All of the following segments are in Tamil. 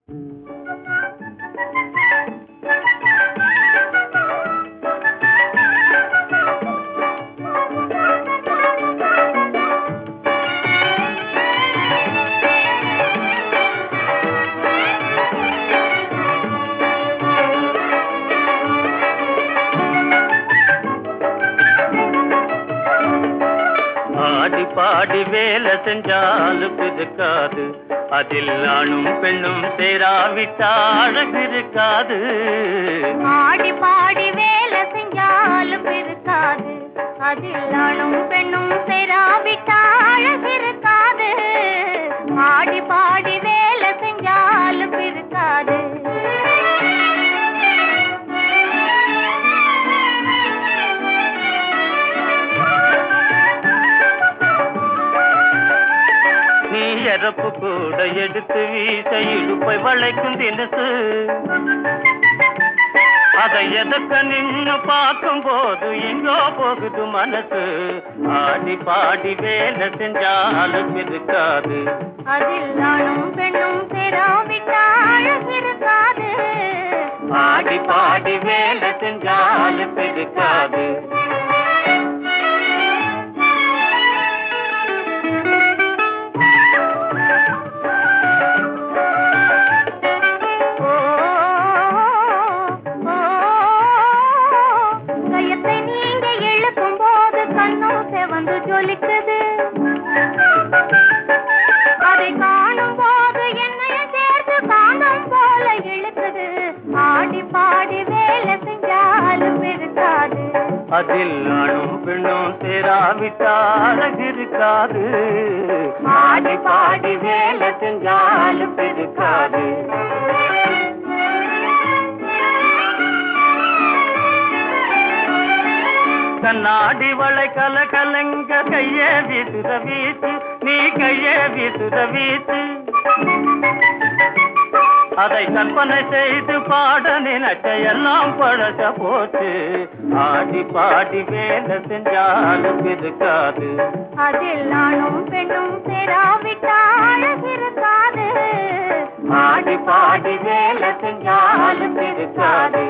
ஆடி பாடி வேலை செஞ்சாலும் இருக்காது அதில் ஆணும் பெண்ணும் சேராவிட்டா அழகு இருக்காது ஆடி பாடி வேலை செஞ்சாலும் இருக்காது அதில் ஆணும் பெண்ணும் சேராவிட்டா அழகு இருக்காது ஆடி பாடி வேலை செஞ்சாலும் இருக்காது நீ எறப்பு கூட எடுத்து வீச இடுப்பை வளைக்கும் தினசு அதை எதற்க நின்னு பார்க்கும் போது எங்கோ போகுது மனசு ஆடி பாடி வேலை செஞ்சாலும் இருக்காது அதில் ஆணும் பெண்ணும் சேராவிட்டா அழகு இருக்காது ஆடி பாடி வேலை செஞ்சாலும் இருக்காது ஓ, ஓ, கயத்தை நீங்க எழுப்பும் போது கண்ணும் செவந்து ஜொலிக்குது அதை காணும் போது என்னையும் சேர்த்து காந்தம் போல இழுக்குது ஆடி பாடி வேலை செஞ்சாலும் இருக்காது அதில் ஆணும் பெண்ணும் சேராவிட்டா அழகு இருக்காது ஆடி பாடி வேலை செஞ்சாலும் இருக்காது கண்ணாடி வளை கல கலங்க கைய வீசுத வீசு நீ கைய வீசுத வீசு அதை கற்பனை செய்து பாட நினைச்ச எல்லாம் பழச போச்சு ஆடி பாடி வேலை செஞ்சாலும் இருக்காது அதில் ஆணும் பெண்ணும் சேராவிட்டா அழகு இருக்காது ஆடி பாடி வேலை செஞ்சாலும் இருக்காது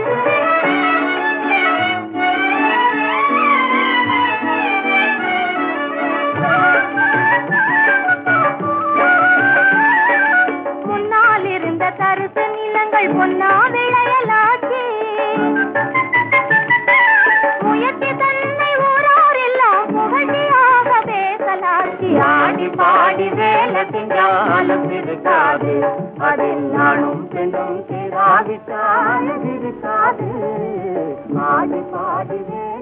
முன்னால் இருந்த தரிசு நிலங்கள் பொன்னா விளையலாச்சு முயற்சி தன்னை ஊரார் எல்லாம் புகழ்ச்சியாக பேசலாச்சு ஆடி பாடி வேலை செஞ்சாலும் இருக்காது அதில் நானும் பெண்ணும் சேராவிட்டாலும் இருக்காது ஆடி பாடி வேலை